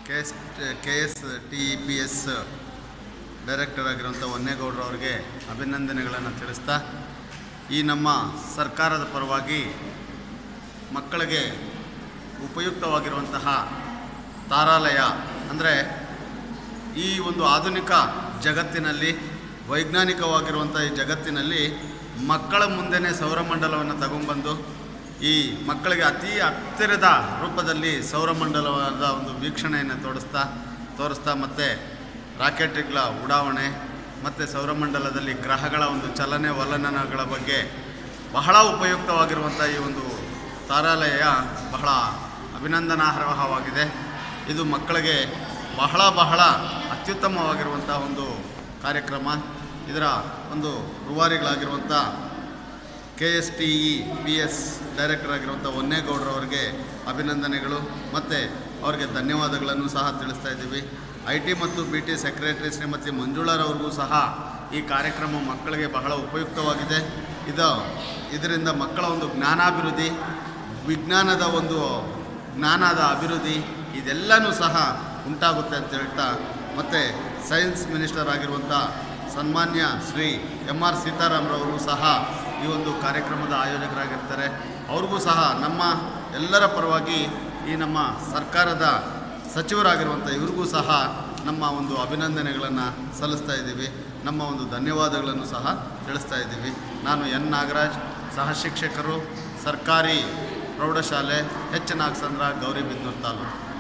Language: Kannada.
K S K S T P S director ಆಗಿರುವಂಥ ಹೊನ್ನೇಗೌಡರು ಅವರಿಗೆ ಅಭಿನಂದನೆಗಳನ್ನು ತಿಳಿಸ್ತಾ ಈ ನಮ್ಮ ಸರ್ಕಾರದ ಪರವಾಗಿ ಮಕ್ಕಳಿಗೆ ಉಪಯುಕ್ತವಾಗಿರುವಂತಹ ತಾರಾಲಯ ಅಂದರೆ ಈ ಒಂದು ಆಧುನಿಕ ಜಗತ್ತಿನಲ್ಲಿ ವೈಜ್ಞಾನಿಕವಾಗಿರುವಂಥ ಈ ಜಗತ್ತಿನಲ್ಲಿ ಮಕ್ಕಳ ಮುಂದೆನೇ ಸೌರಮಂಡಲವನ್ನು ತಗೊಂಬಂದು ಈ ಮಕ್ಕಳಿಗೆ ಅತಿ ಹತ್ತಿರದ ರೂಪದಲ್ಲಿ ಸೌರಮಂಡಲವಾದ ಒಂದು ವೀಕ್ಷಣೆಯನ್ನು ತೋರಿಸ್ತಾ ತೋರಿಸ್ತಾ ಮತ್ತು ರಾಕೆಟ್ಗಳ ಉಡಾವಣೆ ಮತ್ತು ಸೌರಮಂಡಲದಲ್ಲಿ ಗ್ರಹಗಳ ಒಂದು ಚಲನೆ ವಲನಗಳ ಬಗ್ಗೆ ಬಹಳ ಉಪಯುಕ್ತವಾಗಿರುವಂಥ ಈ ಒಂದು ತಾರಾಲಯ ಬಹಳ ಅಭಿನಂದನಾರ್ಹವಾಗಿದೆ ಇದು ಮಕ್ಕಳಿಗೆ ಬಹಳ ಬಹಳ ಅತ್ಯುತ್ತಮವಾಗಿರುವಂಥ ಒಂದು ಕಾರ್ಯಕ್ರಮ ಇದರ ಒಂದು ರೂವಾರಿಗಳಾಗಿರುವಂಥ K S T E P S director ಆಗಿರುವಂಥ ಹೊನ್ನೇಗೌಡರವರಿಗೆ ಅಭಿನಂದನೆಗಳು ಮತ್ತು ಅವರಿಗೆ ಧನ್ಯವಾದಗಳನ್ನು ಸಹ ತಿಳಿಸ್ತಾ ಇದ್ದೀವಿ ಐ ಟಿ ಮತ್ತು ಬಿ ಟಿ ಸೆಕ್ರೆಟರಿ ಶ್ರೀಮತಿ ಮಂಜುಳಾರವ್ರಿಗೂ ಸಹ ಈ ಕಾರ್ಯಕ್ರಮ ಮಕ್ಕಳಿಗೆ ಬಹಳ ಉಪಯುಕ್ತವಾಗಿದೆ ಇದು ಇದರಿಂದ ಮಕ್ಕಳ ಒಂದು ಜ್ಞಾನಾಭಿವೃದ್ಧಿ ವಿಜ್ಞಾನದ ಒಂದು ಜ್ಞಾನದ ಅಭಿವೃದ್ಧಿ ಇದೆಲ್ಲನೂ ಸಹ ಉಂಟಾಗುತ್ತೆ ಅಂತ ಹೇಳ್ತಾ ಮತ್ತು ಸೈನ್ಸ್ ಮಿನಿಸ್ಟರ್ ಆಗಿರುವಂಥ ಸನ್ಮಾನ್ಯ ಶ್ರೀ ಎಮ್ ಆರ್ ಸೀತಾರಾಮ್ರವರು ಸಹ ಈ ಒಂದು ಕಾರ್ಯಕ್ರಮದ ಆಯೋಜಕರಾಗಿರ್ತಾರೆ ಅವ್ರಿಗೂ ಸಹ ನಮ್ಮ ಎಲ್ಲರ ಪರವಾಗಿ ಈ ನಮ್ಮ ಸರ್ಕಾರದ ಸಚಿವರಾಗಿರುವಂಥ ಇವ್ರಿಗೂ ಸಹ ನಮ್ಮ ಒಂದು ಅಭಿನಂದನೆಗಳನ್ನು ಸಲ್ಲಿಸ್ತಾ ಇದ್ದೀವಿ ನಮ್ಮ ಒಂದು ಧನ್ಯವಾದಗಳನ್ನು ಸಹ ತಿಳಿಸ್ತಾ ಇದ್ದೀವಿ ನಾನು ಎನ್ ನಾಗರಾಜ್ ಸಹ ಶಿಕ್ಷಕರು ಸರ್ಕಾರಿ ಪ್ರೌಢಶಾಲೆ ಎಚ್ ನಾಗಸಂದ್ರ ಗೌರಿಬಿದನೂರು ತಾಲೂಕು